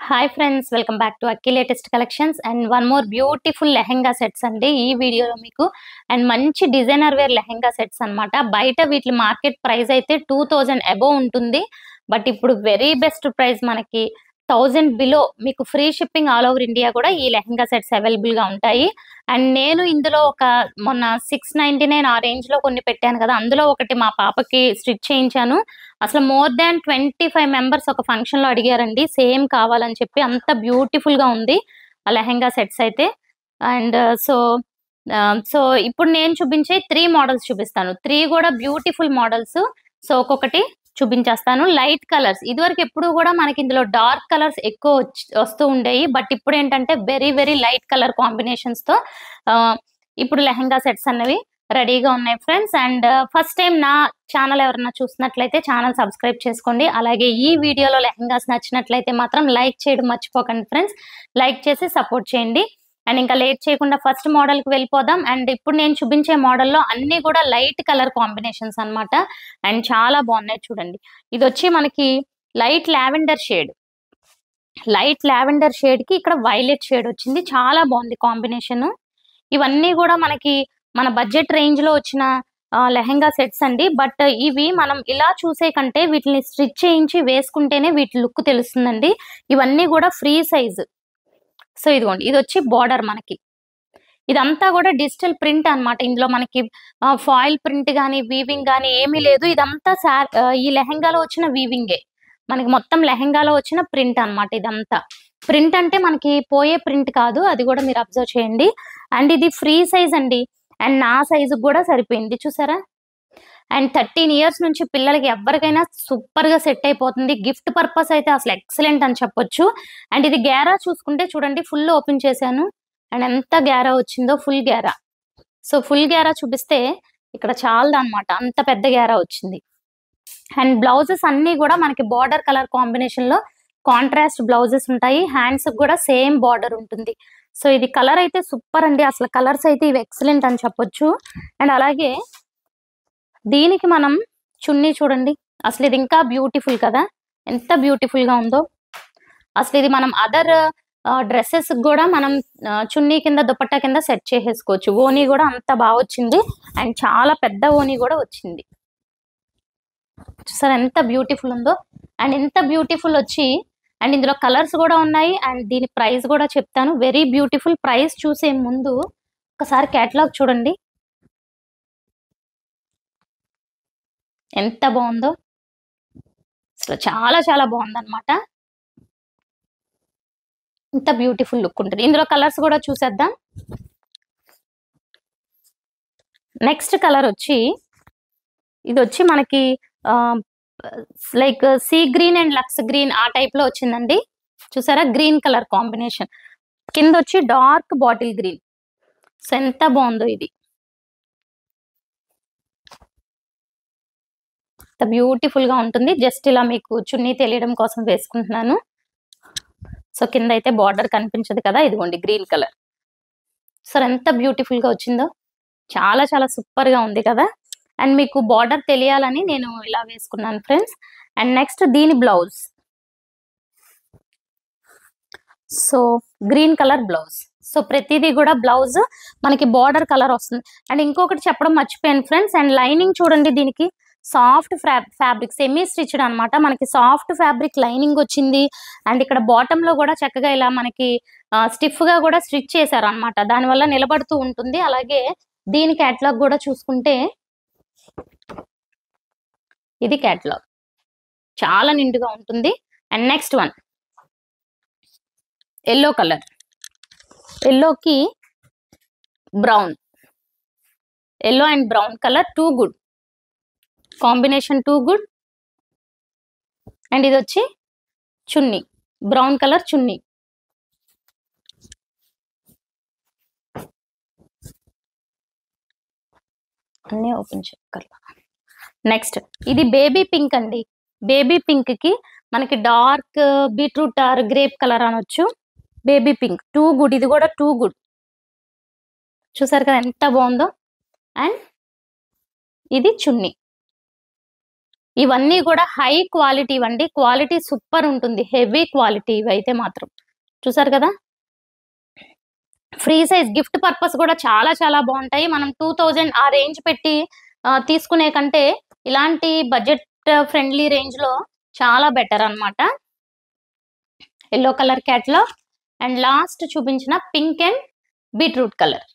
hi friends welcome back to Akki latest collections and one more beautiful lehenga sets అండి ఈ వీడియోలో మీకు అండ్ మంచి డిజైనర్ వేర్ లెహెంగా సెట్స్ అన్నమాట బయట వీటి మార్కెట్ ప్రైస్ అయితే టూ థౌజండ్ అబోవ్ ఉంటుంది బట్ ఇప్పుడు వెరీ బెస్ట్ ప్రైస్ మనకి థౌజండ్ బిలో మీకు free shipping all over India కూడా ఈ లెహెంగా సెట్స్ అవైలబుల్ గా ఉంటాయి అండ్ నేను ఇందులో ఒక మొన్న సిక్స్ నైన్టీ నైన్ ఆ రేంజ్ లో కొన్ని పెట్టాను కదా అందులో ఒకటి మా పాపకి స్టిచ్ చేయించాను అసలు more than twenty five members ఒక ఫంక్షన్ లో అడిగారండి సేమ్ కావాలని చెప్పి అంత బ్యూటిఫుల్ గా ఉంది ఆ లెహెంగా సెట్స్ అయితే అండ్ సో సో ఇప్పుడు నేను చూపించే త్రీ మోడల్స్ చూపిస్తాను త్రీ కూడా బ్యూటిఫుల్ మోడల్స్ సో ఒక్కొక్కటి చూపించేస్తాను లైట్ కలర్స్ ఇదివరకు ఎప్పుడు కూడా మనకి ఇందులో డార్క్ కలర్స్ ఎక్కువ వచ్చి- వస్తూ ఉండేవి బట్ ఇప్పుడు ఏంటంటే very very light colour combinations తో ఆ, ఇప్పుడు లెహంగా సెట్స్ అన్నవి రెడీగా ఉన్నాయి ఫ్రెండ్స్ అండ్ ఫస్ట్ టైం నా ఛానల్ ఎవరైనా చూసినట్లయితే ఛానల్ సబ్స్క్రైబ్ చేసుకోండి అలాగే ఈ వీడియోలో లెహంగాస్ నచ్చినట్లయితే మాత్రం లైక్ చేయడం మర్చిపోకండి ఫ్రెండ్స్ లైక్ చేసి సపోర్ట్ చేయండి అండ్ ఇంకా లేట్ చేయకుండా ఫస్ట్ మోడల్ కి వెళ్ళిపోదాం అండ్ ఇప్పుడు నేను చూపించే మోడల్లో అన్ని కూడా లైట్ కలర్ కాంబినేషన్స్ అన్నమాట అండ్ చాలా బాగున్నాయి చూడండి ఇది వచ్చి మనకి light lavender shade light lavender shade కి ఇక్కడ వైలెట్ షేడ్ వచ్చింది చాలా బాగుంది కాంబినేషన్ ఇవన్నీ కూడా మనకి మన బడ్జెట్ రేంజ్ లో వచ్చిన ఆ, లెహంగా సెట్స్ అండి బట్ ఇవి మనం ఇలా చూసే కంటే వీటిని స్టిచ్ చేయించి వేసుకుంటేనే వీటి లుక్ తెలుస్తుందండి ఇవన్నీ కూడా ఫ్రీ సైజ్ సో ఇదిగోండి ఇది వచ్చి బార్డర్ మనకి ఇదంతా కూడా డిజిటల్ ప్రింట్ అన్నమాట ఇందులో మనకి ఫాయిల్ ప్రింట్ కానీ వీవింగ్ కానీ ఏమీ లేదు ఇదంతా శా- ఆ, ఈ లెహంగాలో వచ్చిన వీవింగే మనకి మొత్తం లెహంగాలో వచ్చిన ప్రింట్ అన్నమాట ఇదంతా ప్రింట్ అంటే మనకి పోయే ప్రింట్ కాదు అది కూడా మీరు అబ్జర్వ్ చేయండి అండ్ ఇది ఫ్రీ సైజ్ అండి అండ్ నా సైజు కూడా సరిపోయింది చూసారా అండ్ థర్టీన్ ఇయర్స్ నుంచి పిల్లలకి ఎవరికైనా సూపర్ గా సెట్ అయిపోతుంది గిఫ్ట్ పర్పస్ అయితే అసలు ఎక్సలెంట్ అని చెప్పొచ్చు అండ్ ఇది గ్యారా చూసుకుంటే చూడండి ఫుల్ ఓపెన్ చేశాను అండ్ ఎంత గ్యారా వచ్చిందో ఫుల్ గ్యారా సో ఫుల్ గ్యారా చూపిస్తే ఇక్కడ చాలదు అనమాట అంత పెద్ద గ్యారా వచ్చింది అండ్ బ్లౌజెస్ అన్ని కూడా మనకి బార్డర్ కలర్ కాంబినేషన్ లో కాంట్రాస్ట్ బ్లౌజెస్ ఉంటాయి హ్యాండ్స్ కూడా సేమ్ బార్డర్ ఉంటుంది సో ఇది కలర్ అయితే సూపర్ అండి అసలు కలర్స్ అయితే ఇవి ఎక్సలెంట్ అని చెప్పొచ్చు అండ్ అలాగే దీనికి మనం చున్నీ చూడండి అసలు ఇది ఇంకా బ్యూటిఫుల్ కదా ఎంత బ్యూటిఫుల్ గా ఉందో అసలు ఇది మనం అదర్ డ్రెస్సెస్ కూడా మనం ఆ, చున్నీ కింద దుపట్టా కింద సెట్ చేసేసుకోవచ్చు ఓనీ కూడా అంత బాగా వచ్చింది అండ్ చాలా పెద్ద ఓనీ కూడా వచ్చింది చూసారా ఎంత బ్యూటిఫుల్ ఉందో అండ్ ఎంత బ్యూటిఫుల్ వచ్చి అండ్ ఇందులో కలర్స్ కూడా ఉన్నాయి అండ్ దీని ప్రైస్ కూడా చెప్తాను వెరీ బ్యూటిఫుల్ ప్రైస్ చూసే ముందు ఒకసారి కేటలాగ్ చూడండి ఎంత బాగుందో అసలు చాలా చాలా బాగుంది అనమాట ఇంత బ్యూటిఫుల్ లుక్ ఉంటుంది ఇందులో కలర్స్ కూడా చూసేద్దాం నెక్స్ట్ కలర్ వచ్చి ఇది వచ్చి మనకి లైక్ సీ గ్రీన్ అండ్ లక్స్ గ్రీన్ ఆ టైప్ లో వచ్చిందండి చూసారా గ్రీన్ కలర్ కాంబినేషన్ కింద వచ్చి డార్క్ బాటిల్ గ్రీన్ సో ఎంత బాగుందో ఇది ఎంత బ్యూటిఫుల్ గా ఉంటుంది జస్ట్ ఇలా మీకు చున్నీ తెలియడం కోసం వేసుకుంటున్నాను సో కింద అయితే బార్డర్ కనిపించదు కదా ఇదిగోండి గ్రీన్ కలర్ సో ఎంత బ్యూటిఫుల్ గా వచ్చిందో చాలా చాలా సూపర్ గా ఉంది కదా అండ్ మీకు బార్డర్ తెలియాలని నేను ఇలా వేసుకున్నాను ఫ్రెండ్స్ అండ్ నెక్స్ట్ దీని blouse so green colour blouse so ప్రతిదీ కూడా బ్లౌజ్ మనకి బార్డర్ కలర్ వస్తుంది అండ్ ఇంకొకటి చెప్పడం మర్చిపోయాను ఫ్రెండ్స్ అండ్ లైనింగ్ చూడండి దీనికి సాఫ్ట్ ఫ్యాబ్రిక్ సెమీ స్టిచ్డ్ అన్నమాట మనకి సాఫ్ట్ ఫ్యాబ్రిక్ లైనింగ్ వచ్చింది అండ్ ఇక్కడ బాటమ్ లో కూడా చక్కగా ఇలా మనకి స్టిఫ్ గా కూడా స్టిచ్ చేశారు అనమాట దానివల్ల నిలబడుతూ ఉంటుంది అలాగే దీని క్యాట్లాగ్ కూడా చూసుకుంటే ఇది క్యాట్లాగ్ చాలా నిండుగా ఉంటుంది and next one yellow colour ఎల్లోకి brown yellow and brown colour too good combination too good and ఇది వచ్చి చున్నీ బ్రౌన్ కలర్ చున్నీ అన్నీ ఓపెన్ చేయగల నెక్స్ట్ ఇది బేబీ పింక్ అండి బేబీ పింక్ కి మనకి dark beetroot or grape colour అనొచ్చు బేబీ పింక్ టూ గుడ్ ఇది కూడా టూ గుడ్ చూసారు కదా ఎంత బాగుందో అండ్ ఇది చున్నీ ఇవన్నీ కూడా హై క్వాలిటీ ఇవ్వండి క్వాలిటీ సూపర్ ఉంటుంది హెవీ క్వాలిటీ ఇవైతే మాత్రం చూసారు కదా ఫ్రీ సైజ్ గిఫ్ట్ పర్పస్ కూడా చాలా చాలా బాగుంటాయి మనం టూ థౌజండ్ ఆ రేంజ్ పెట్టి ఆ, తీసుకునే కంటే ఇలాంటి బడ్జెట్ ఫ్రెండ్లీ రేంజ్ లో చాలా బెటర్ అన్నమాట yellow colour catalogue and last చూపించిన pink and beetroot colour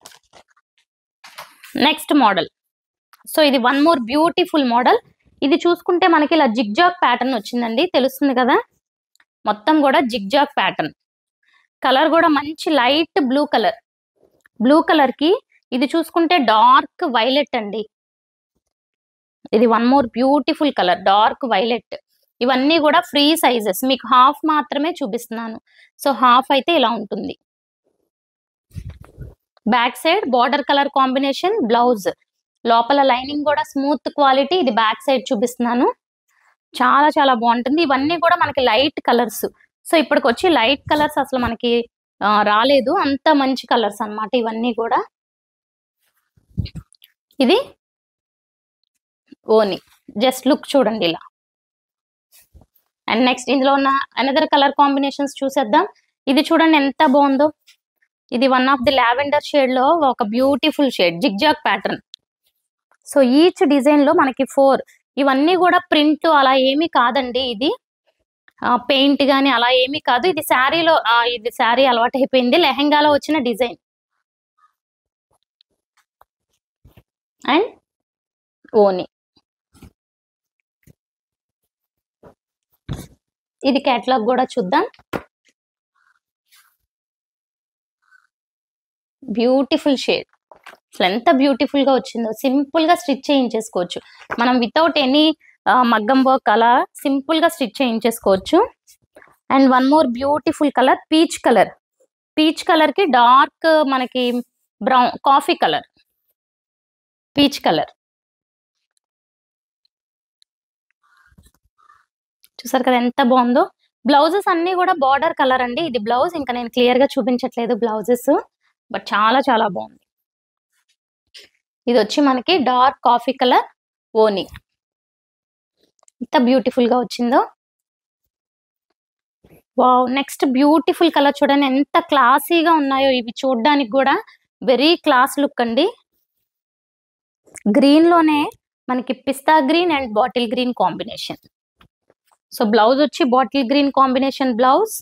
next model so ఇది వన్ మోర్ బ్యూటిఫుల్ మోడల్ ఇది చూసుకుంటే మనకి ఇలా జిగ్జాగ్ ప్యాటర్న్ వచ్చిందండి తెలుస్తుంది కదా మొత్తం కూడా జిగ్జాగ్ ప్యాటర్న్ కలర్ కూడా మంచి light blue colour blue colour కి ఇది చూసుకుంటే డార్క్ వైలెట్ అండి ఇది one more beautiful colour dark violet ఇవన్నీ కూడా ఫ్రీ సైజెస్ మీకు హాఫ్ మాత్రమే చూపిస్తున్నాను సో హాఫ్ అయితే ఇలా ఉంటుంది back side border colour combination blouse లోపల లైనింగ్ కూడా స్మూత్ క్వాలిటీ ఇది బ్యాక్ సైడ్ చూపిస్తున్నాను చాలా చాలా బాగుంటుంది ఇవన్నీ కూడా మనకి లైట్ కలర్స్ సో ఇప్పటికి వచ్చి లైట్ కలర్స్ అసలు మనకి ఆ, రాలేదు అంత మంచి కలర్స్ అన్నమాట ఇవన్నీ కూడా ఇది ఓని జస్ట్ లుక్ చూడండి ఇలా అండ్ నెక్స్ట్ ఇందులో ఉన్న అనదర్ కలర్ కాంబినేషన్స్ చూసేద్దాం ఇది చూడండి ఎంత బాగుందో ఇది one of the lavender shade లో ఒక beautiful shade zigzag pattern so each design లో మనకి ఫోర్ ఇవన్నీ కూడా ప్రింట్ అలా ఏమీ కాదండి ఇది పెయింట్ గానీ అలా ఏమీ కాదు ఇది శారీలో ఇది శారీ అలవాటు అయిపోయింది లెహెంగాలో వచ్చిన డిజైన్ అండ్ ఓని ఇది కేటలాగ్ కూడా చూద్దాం బ్యూటిఫుల్ షేడ్ అసలు ఎంత బ్యూటిఫుల్ గా వచ్చిందో సింపుల్ గా స్టిచ్ చేయించేసుకోవచ్చు మనం వితౌట్ ఎనీ మగ్గం వర్క్ అలా సింపుల్ గా స్టిచ్ చేయించేసుకోవచ్చు and one more beautiful colour peach colour peach colour కి డార్క్ మనకి brown coffee colour peach colour చూసారు కదా ఎంత బాగుందో బ్లౌజెస్ అన్ని కూడా బార్డర్ కలర్ అండి ఇది బ్లౌజ్ ఇంకా నేను క్లియర్ గా చూపించట్లేదు బ్లౌజెస్ బట్ చాలా చాలా బాగుంది ఇది వచ్చి మనకి డార్క్ కాఫీ కలర్ ఓని ఎంత బ్యూటిఫుల్ గా వచ్చిందో వావ్ నెక్స్ట్ బ్యూటిఫుల్ కలర్ చూడండి ఎంత క్లాసీగా ఉన్నాయో ఇవి చూడడానికి కూడా వెరీ క్లాస్ లుక్ అండి గ్రీన్ లోనే మనకి పిస్తా green and bottle green combination so blouse వచ్చి bottle green combination blouse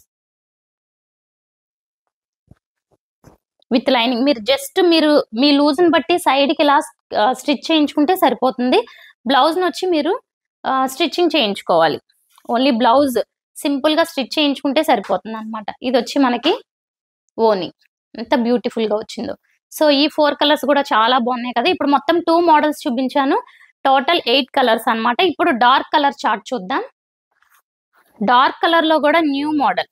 with lining మీరు జస్ట్ మీరు మీ లూజ్ ని బట్టి సైడ్ కి ఇలా స్టిచ్ చేయించుకుంటే సరిపోతుంది బ్లౌజ్ ని వచ్చి మీరు స్టిచ్చింగ్ చేయించుకోవాలి ఓన్లీ బ్లౌజ్ సింపుల్ గా స్టిచ్ చేయించుకుంటే సరిపోతుంది అనమాట ఇది వచ్చి మనకి ఓని ఎంత బ్యూటిఫుల్ గా వచ్చిందో సో ఈ ఫోర్ కలర్స్ కూడా చాలా బాగున్నాయి కదా ఇప్పుడు మొత్తం టూ మోడల్స్ చూపించాను టోటల్ ఎయిట్ కలర్స్ అన్నమాట ఇప్పుడు డార్క్ కలర్ చార్ట్ చూద్దాం డార్క్ కలర్ లో కూడా new model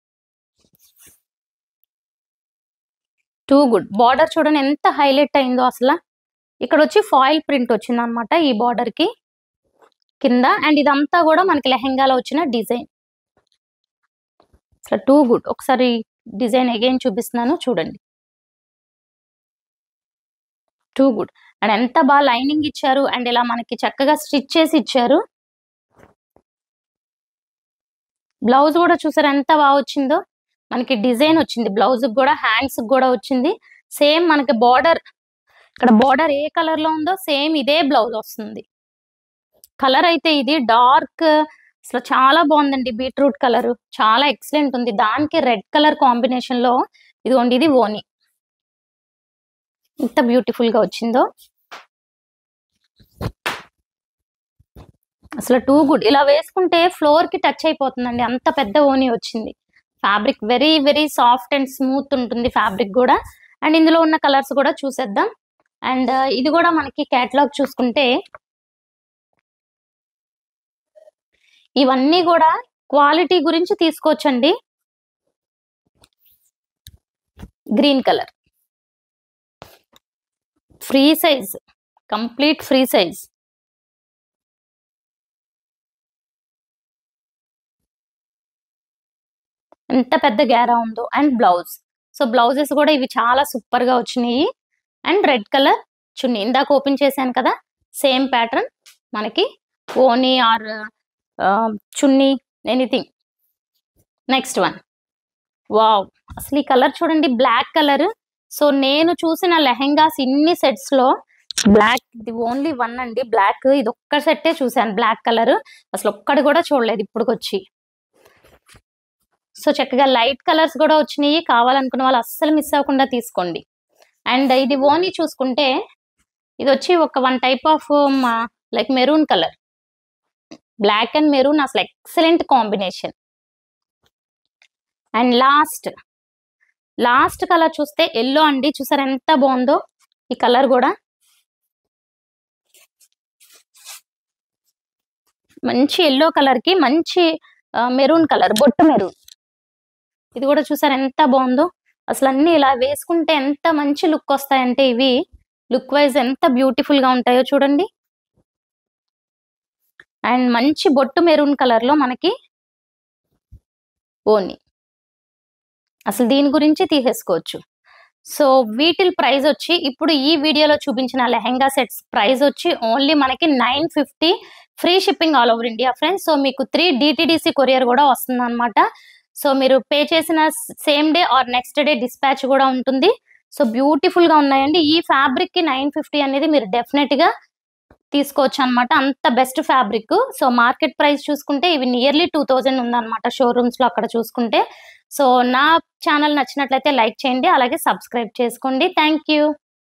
too good border చూడండి ఎంత హైలైట్ అయిందో అసలు ఇక్కడ వచ్చి ఫాయిల్ ప్రింట్ వచ్చింది అనమాట ఈ బార్డర్ కి కింద అండ్ ఇదంతా కూడా మనకి లెహెంగాలో వచ్చిన డిజైన్ అసలు టూ గుడ్ ఒకసారి డిజైన్ అగైన్ చూపిస్తున్నాను చూడండి టూ గుడ్ అండ్ ఎంత బాగా లైనింగ్ ఇచ్చారు అండ్ ఇలా మనకి చక్కగా స్టిచ్ చేసి ఇచ్చారు బ్లౌజ్ కూడా చూసారు ఎంత బాగా వచ్చిందో మనకి డిజైన్ వచ్చింది బ్లౌజ్ కూడా హ్యాండ్స్ కూడా వచ్చింది సేమ్ మనకి బార్డర్ ఇక్కడ బార్డర్ ఏ కలర్ లో ఉందో సేమ్ ఇదే బ్లౌజ్ వస్తుంది కలర్ అయితే ఇది డార్క్ అసలు చాలా బాగుందండి బీట్రూట్ కలర్ చాలా ఎక్సలెంట్ ఉంది దానికి రెడ్ కలర్ కాంబినేషన్ లో ఇదిగోండి ఇది ఓని ఎంత బ్యూటిఫుల్ గా వచ్చిందో అసలు టూ గుడ్ ఇలా వేసుకుంటే ఫ్లోర్ కి టచ్ అయిపోతుందండి అంత పెద్ద ఓని వచ్చింది fabric very very soft and smooth ఉంటుంది ఫ్యాబ్రిక్ కూడా అండ్ ఇందులో ఉన్న కలర్స్ కూడా చూసేద్దాం అండ్ ఇది కూడా మనకి కేటలాగ్ చూసుకుంటే ఇవన్నీ కూడా క్వాలిటీ గురించి తీసుకోవచ్చండి green colour free size complete free size ఎంత పెద్ద గేరా ఉందో అండ్ బ్లౌజ్ సో బ్లౌజెస్ కూడా ఇవి చాలా సూపర్ గా వచ్చినాయి అండ్ రెడ్ కలర్ చున్నీ ఇందాక ఓపెన్ చేశాను కదా సేమ్ ప్యాటర్న్ మనకి ఓనీ or chunni anything next one wow అసలు ఈ కలర్ చూడండి బ్లాక్ కలర్ సో నేను చూసిన లెహెంగాస్ ఇన్ని సెట్స్ లో బ్లాక్ ఇది ఓన్లీ వన్ అండి బ్లాక్ ఇది ఒక్క సెట్టే చూసాను బ్లాక్ కలర్ అసలు ఒక్కటి కూడా చూడలేదు ఇప్పుడుకొచ్చి సో చక్కగా లైట్ కలర్స్ కూడా వచ్చినాయి కావాలనుకున్న వాళ్ళు అస్సలు మిస్ అవ్వకుండా తీసుకోండి అండ్ ఇది ఓనీ చూసుకుంటే ఇది వచ్చి ఒక one type of like maroon colour black and maroon అసలు excellent combination and last last colour చూస్తే ఎల్లో అండి చూసారు ఎంత బాగుందో ఈ కలర్ కూడా మంచి ఎల్లో కలర్ కి మంచి మెరూన్ కలర్ బొట్టు మెరూన్ ఇది కూడా చూసారు ఎంత బాగుందో అసలు అన్ని ఇలా వేసుకుంటే ఎంత మంచి లుక్ వస్తాయంటే ఇవి లుక్ వైజ్ ఎంత బ్యూటిఫుల్ గా ఉంటాయో చూడండి అండ్ మంచి బొట్టు మెరూన్ కలర్ లో మనకి ఓని అసలు దీని గురించి తీసేసుకోవచ్చు సో వీటిల్ ప్రైస్ వచ్చి ఇప్పుడు ఈ వీడియోలో చూపించిన లెహెంగా సెట్స్ ప్రైస్ వచ్చి ఓన్లీ మనకి nine fifty free shipping all over India friends so మీకు త్రీ డిటిడిసి కొరియర్ కూడా వస్తుంది అనమాట సో మీరు పే చేసిన same day or next day dispatch కూడా ఉంటుంది సో బ్యూటిఫుల్ గా ఉన్నాయండి ఈ ఫ్యాబ్రిక్ కి నైన్ ఫిఫ్టీ అనేది మీరు డెఫినెట్ గా తీసుకోవచ్చు అనమాట అంత best fabric so market price చూసుకుంటే ఇవి నియర్లీ టూ థౌజండ్ ఉందన్నమాట షోరూమ్స్ లో అక్కడ చూసుకుంటే సో నా ఛానల్ నచ్చినట్లయితే లైక్ చేయండి అలాగే సబ్స్క్రైబ్ చేసుకోండి థ్యాంక్ యూ